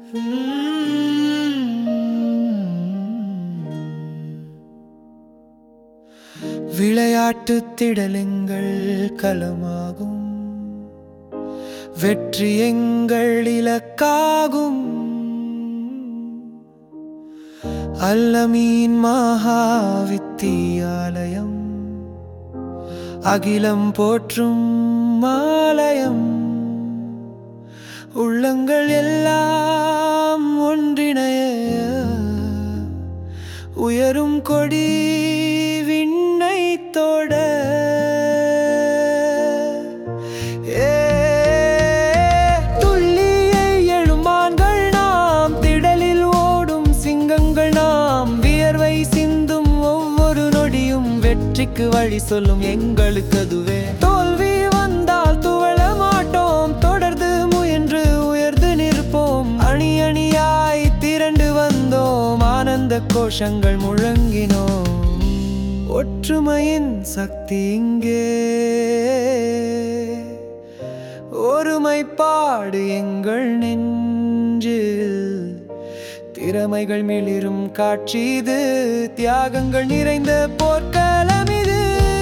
விளையாட்டு திடலுங்கள் களமாகும் வெற்றி எங்கள் இலக்காகும் அல்லமீன் மகா வித்தியாலயம் அகிலம் போற்றும் மாலயம் உள்ளங்கள் எல்லாம் ஒன்றிணைய உயரும் கொடி விண்ணை தோட ஏ, துள்ளியை எழுமான்கள் நாம் திடலில் ஓடும் சிங்கங்கள் நாம் வியர்வை சிந்தும் ஒவ்வொரு நொடியும் வெற்றிக்கு வழி சொல்லும் எங்களுக்கு அதுவே தோல்வி வந்தால் துவள மாட்டோம் தொடர்ந்து முயன்று உயர்ந்து நிற்போம் அணி அணியாய் திரண்டு வந்தோம் ஆனந்த கோஷங்கள் முழங்கினோம் ஒற்றுமையின் சக்தி இங்கே ஒருமைப்பாடு எங்கள் நெஞ்சில் திறமைகள் மிளிரும் காட்சி இது தியாகங்கள் நிறைந்த போர்க்களம் இது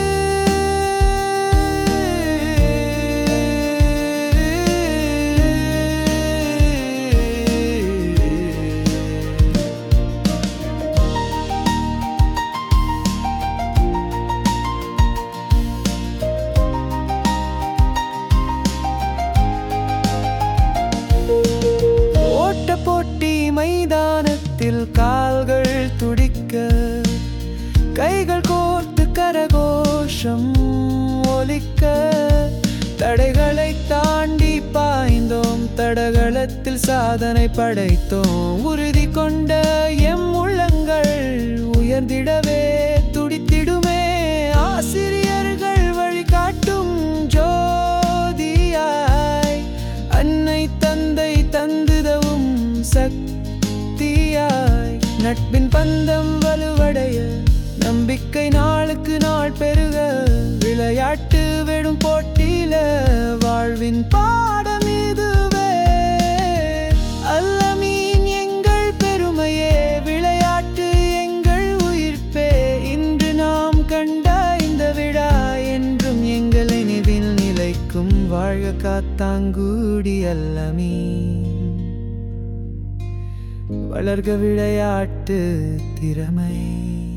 ஓட்ட போட்டி மைதானத்தில் கால்கள் துடிக்க கைகள் கோர்த்து கரகோஷம் ஒலிக்க தடைகளை தாண்டி பாய்ந்தோம் தடகளத்தில் சாதனை படைத்தோம் உறுதி கொண்ட எம் உள்ளங்கள் உயர்ந்திடவே துடித்திடுமே ஆசிரியர்கள் வழிகாட்டும் ஜோதியாய் அன்னை தந்தை தந்துதவும் சக்தியாய் நட்பின் பந்தம் வலுவடைய நம்பிக்கை நாளுக்கு நாள் பெருக விளையாட்டு வெடும் போட்டியில வாழ்வின் பாடம் இதுவே அல்லமீன் எங்கள் பெருமையே விளையாட்டு எங்கள் உயிர்ப்பே இன்று நாம் கண்ட இந்த விழா என்றும் எங்கள் நினைவில் நிலைக்கும் வாழ்க காத்தாங்கூடி அல்லமீன் வளர்க விளையாட்டு திறமை